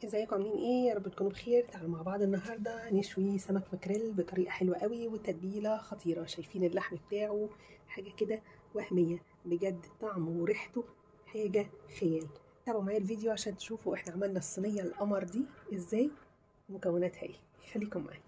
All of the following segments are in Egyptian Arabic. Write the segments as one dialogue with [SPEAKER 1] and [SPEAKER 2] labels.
[SPEAKER 1] ازيكم عاملين ايه يا رب تكونوا بخير تعالوا مع بعض النهارده نشوي سمك مكريل بطريقه حلوه قوي وتتبيله خطيره شايفين اللحم بتاعه حاجه كده وهميه بجد طعمه وريحته حاجه خيال تابعوا معايا الفيديو عشان تشوفوا احنا عملنا الصينيه القمر دي ازاي ومكوناتها ايه خليكم معايا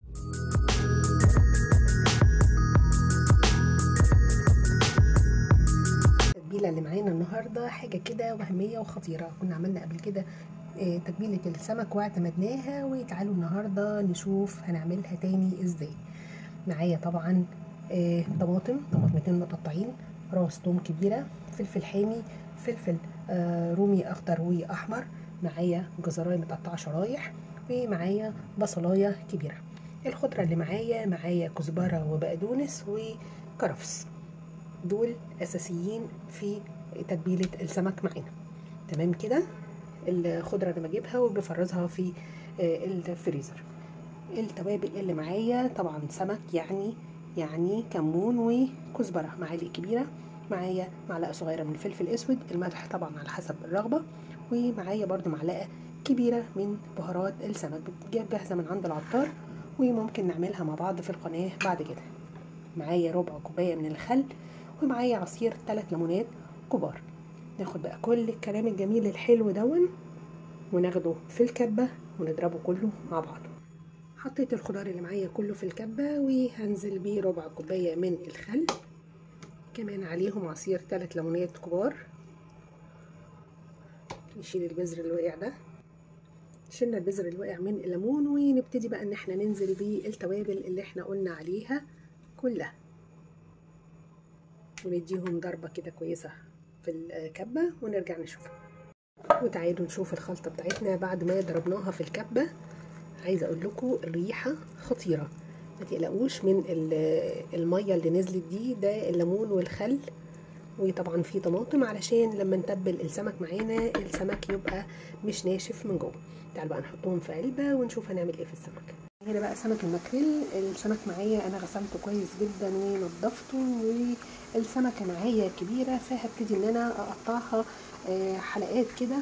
[SPEAKER 1] التتبيله اللي معانا النهارده حاجه كده وهميه وخطيره كنا عملنا قبل كده تتبيله السمك واعتمدناها وتعالوا النهارده نشوف هنعملها تاني ازاي معايا طبعا طماطم طماطمتين متقطعين راس توم كبيره فلفل حامي فلفل رومي اخضر واحمر معايا جزرايه متقطعه شرايح ومعايا بصلايه كبيره الخضره اللي معايا معايا كزبره وبقدونس وكرفس دول اساسيين في تتبيله السمك معانا تمام كده الخضره اللي بجيبها وبفرزها في الفريزر التوابل اللي معايا طبعا سمك يعني يعني كمون وكزبره معالق كبيره معايا معلقه صغيره من فلفل اسود الملح طبعا على حسب الرغبه ومعايا برده معلقه كبيره من بهارات السمك بتجيب جاهزه من عند العطار وممكن نعملها مع بعض في القناه بعد كده معايا ربع كوبايه من الخل ومعايا عصير 3 ليمونات كبار ناخد بقى كل الكلام الجميل الحلو دون وناخده في الكبة ونضربه كله مع بعض حطيت الخضار اللي معايا كله في الكبة وهنزل بيه ربع كوباية من الخل كمان عليهم عصير 3 ليمونات كبار نشيل البذر اللي وقع ده شلنا البذر اللي وقع من الليمون ونبتدي بقى ان احنا ننزل بالتوابل اللي احنا قلنا عليها كلها ونديهم ضربة كده كويسة في الكبة ونرجع نشوفها وتعالوا نشوف الخلطة بتاعتنا بعد ما ضربناها في الكبة عايزة اقول لكم الريحة خطيرة ما تقلقوش من المية اللي نزلت دي ده الليمون والخل وطبعا في طماطم علشان لما نتبل السمك معانا السمك يبقى مش ناشف من جوه تعالوا بقى نحطهم في علبة ونشوف هنعمل ايه في السمك هنا بقى سمك الماكريل السمك معايا انا غسلته كويس جدا ونضفته والسمكه معايا كبيره فهبتدي ان انا اقطعها حلقات كده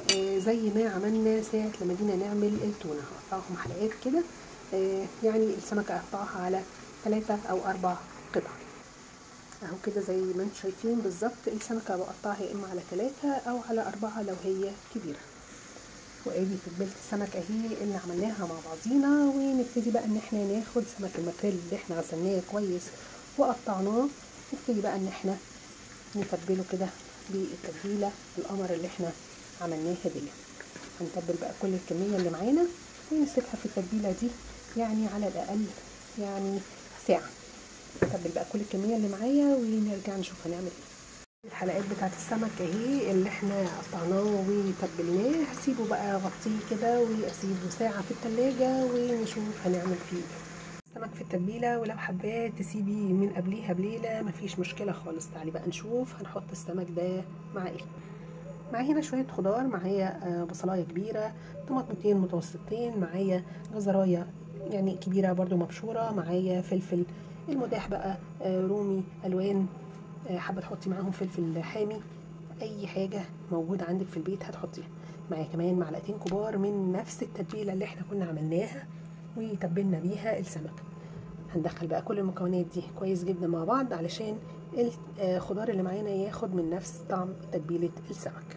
[SPEAKER 1] زي ما عملنا ساعه لما جينا نعمل التونه اقطعهم حلقات كده يعني السمكه اقطعها على ثلاثة او اربع قطع اهو كده زي ما انتم شايفين بالظبط السمكه بقطعها يا اما على ثلاثة او على اربعة لو هي كبيره وادي تتبيله السمك اهي اللي عملناها مع بعضينا ونبتدي بقى ان احنا ناخد سمك الماكريل اللي احنا غسلناه كويس وقطعناه نبتدي بقى ان احنا نتبله كده بالتتبيله القمر اللي احنا عملناها دي هنتبل بقى كل الكميه اللي معانا ونسيبها في التتبيله دي يعني على الاقل يعني ساعه نتبل بقى كل الكميه اللي معايا ونرجع نشوف هنعمل ايه الحلقات بتاعت السمك اهي اللي احنا قطعناه وتبلناه هسيبه بقى اغطيه كده واسيبه ساعه في التلاجة ونشوف هنعمل فيه السمك في التتبيله ولو حبات تسيبي من قبليها بليله مفيش مشكله خالص تعالي بقى نشوف هنحط السمك ده مع ايه معايا هنا شويه خضار معايا بصلايه كبيره طماطمتين متوسطين معايا جزرايه يعني كبيره برضو مبشوره معايا فلفل المتاح بقى رومي الوان حابه تحطي معاهم فلفل حامي اي حاجه موجوده عندك في البيت هتحطيها معايا كمان معلقتين كبار من نفس التتبيله اللي احنا كنا عملناها وتبلنا بيها السمك هندخل بقى كل المكونات دي كويس جدا مع بعض علشان الخضار اللي معانا ياخد من نفس طعم تتبيله السمك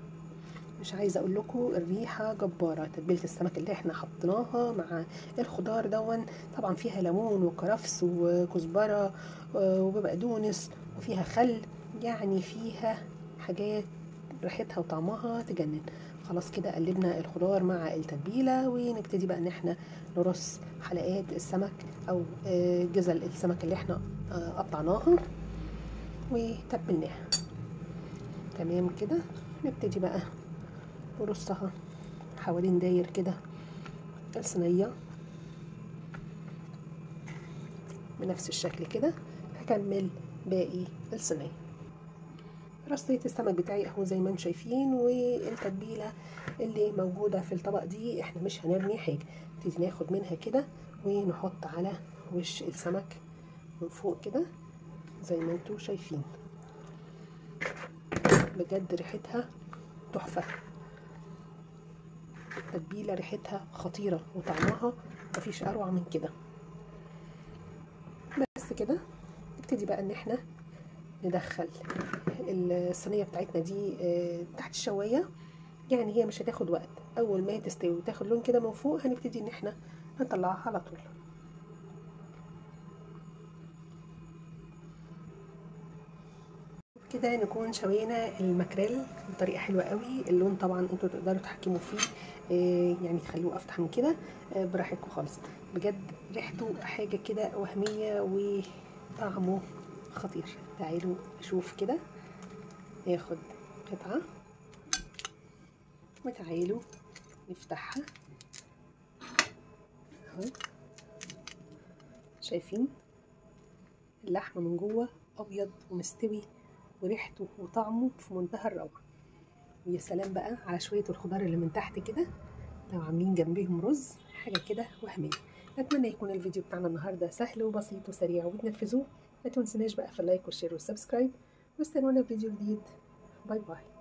[SPEAKER 1] مش عايزه اقول لكم الريحه جباره تتبيله السمك اللي احنا حطيناها مع الخضار دون طبعا فيها ليمون وكرفس وكزبره وبقدونس وفيها خل يعني فيها حاجات ريحتها وطعمها تجنن خلاص كده قلبنا الخضار مع التتبيله ونبتدي بقى ان احنا نرص حلقات السمك او جزل السمك اللي احنا قطعناها وتبلناها تمام كده نبتدي بقى نرصها حوالين داير كده الصينيه بنفس الشكل كده هكمل باقي الصينيه رصيت السمك بتاعي اهو زي ما انتم شايفين والتتبيله اللي موجوده في الطبق دي احنا مش هنرمي حاجه نبتدي ناخد منها كده ونحط على وش السمك من فوق كده زي ما انتم شايفين بجد ريحتها تحفه تتبيله ريحتها خطيره وطعمها مفيش اروع من كده بس كده نبتدي بقى ان احنا ندخل الصينيه بتاعتنا دي تحت الشوايه يعني هي مش هتاخد وقت اول ما تستوي وتاخد لون كده من فوق هنبتدي ان احنا نطلعها على طول كده نكون شوينا الماكريل بطريقه حلوه قوي اللون طبعا انتوا تقدروا تحكموا فيه آه يعني تخلوه افتح من كده آه براحتكم خالص بجد ريحته حاجه كده وهميه وطعمه خطير تعالوا نشوف كده ناخد قطعه وتعالوا نفتحها اهو شايفين اللحمه من جوه ابيض ومستوي وريحته وطعمه في منتهى الروعه ويا سلام بقى على شويه الخضار اللي من تحت كده لو عاملين جنبيهم رز حاجه كده وهميه اتمنى يكون الفيديو بتاعنا النهارده سهل وبسيط وسريع وتنفذوه ما تنسوناش بقى في اللايك والشير والسبسكرايب واستنونا في فيديو جديد باي باي